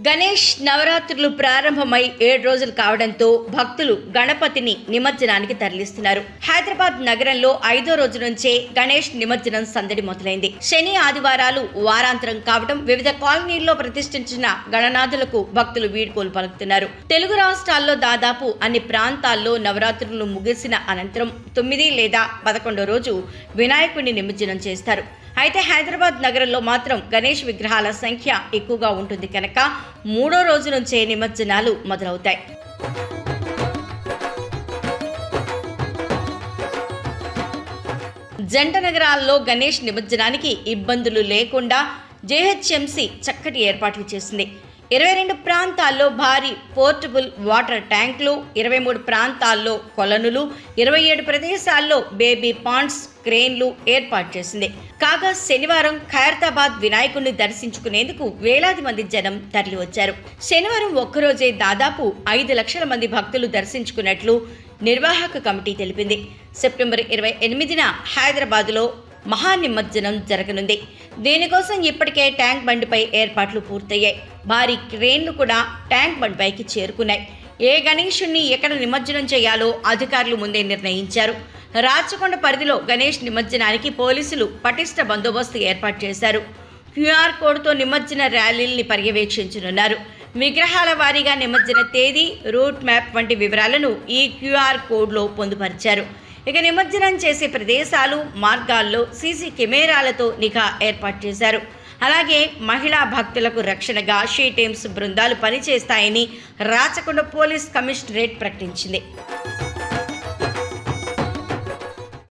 గణేష్ నవరాత్రులు ప్రారంభమై ఏడు రోజులు కావడంతో భక్తులు గణపతిని నిమజ్జనానికి తరలిస్తున్నారు హైదరాబాద్ నగరంలో ఐదో రోజు నుంచే గణేష్ నిమజ్జనం సందడి మొదలైంది శని ఆదివారాలు వారాంతరం కావడం వివిధ కాలనీల్లో ప్రతిష్ఠించిన గణనాథులకు భక్తులు వీడ్కోలు పలుకుతున్నారు తెలుగు రాష్ట్రాల్లో దాదాపు అన్ని ప్రాంతాల్లో నవరాత్రులు ముగిసిన అనంతరం తొమ్మిది లేదా పదకొండో రోజు వినాయకుడిని నిమజ్జనం చేస్తారు అయితే హైదరాబాద్ నగరంలో మాత్రం గణేష్ విగ్రహాల సంఖ్య ఎక్కువగా ఉంటుంది కనుక మూడో రోజు నుంచే నిమజ్జనాలు మొదలవుతాయి జంట నగరాల్లో గణేష్ నిమజ్జనానికి ఇబ్బందులు లేకుండా జేహెచ్ఎంసీ చక్కటి ఏర్పాట్లు చేసింది ఇరవై రెండు ప్రాంతాల్లో భారీ పోర్టబుల్ వాటర్ ట్యాంకులు ఇరవై మూడు ప్రాంతాల్లో కొలనులు ఇరవై ఏడు ప్రదేశాల్లో బేబీ పాండ్స్ క్రేన్లు ఏర్పాటు చేసింది కాగా శనివారం ఖైరతాబాద్ వినాయకుడిని దర్శించుకునేందుకు వేలాది మంది జనం తరలివచ్చారు శనివారం ఒక్కరోజే దాదాపు ఐదు లక్షల మంది భక్తులు దర్శించుకున్నట్లు నిర్వాహక కమిటీ తెలిపింది సెప్టెంబర్ ఇరవై ఎనిమిదిన హైదరాబాదులో మహా నిమజ్జనం జరగనుంది దీనికోసం ఇప్పటికే ట్యాంక్ బండిపై ఏర్పాట్లు పూర్తయ్యాయి భారీ క్రేన్లు కూడా ట్యాంక్ బండిపైకి చేరుకున్నాయి ఏ గణేషుణ్ణి ఎక్కడ నిమజ్జనం చేయాలో అధికారులు ముందే నిర్ణయించారు రాచకొండ పరిధిలో గణేష్ నిమజ్జనానికి పోలీసులు పటిష్ట బందోబస్తు ఏర్పాటు చేశారు క్యూఆర్ కోడ్తో నిమజ్జన ర్యాలీల్ని పర్యవేక్షించనున్నారు విగ్రహాల వారీగా నిమజ్జన తేదీ రూట్ మ్యాప్ వంటి వివరాలను ఈ క్యూఆర్ కోడ్లో పొందుపరిచారు ఇక నిమజ్జనం చేసే ప్రదేశాలు మార్గాల్లో సీసీ కెమెరాలతో నిఘా ఏర్పాటు చేశారు అలాగే మహిళా భక్తులకు రక్షణగా షీ టీమ్స్ బృందాలు పనిచేస్తాయని రాచకొండ పోలీస్ కమిషనరేట్ ప్రకటించింది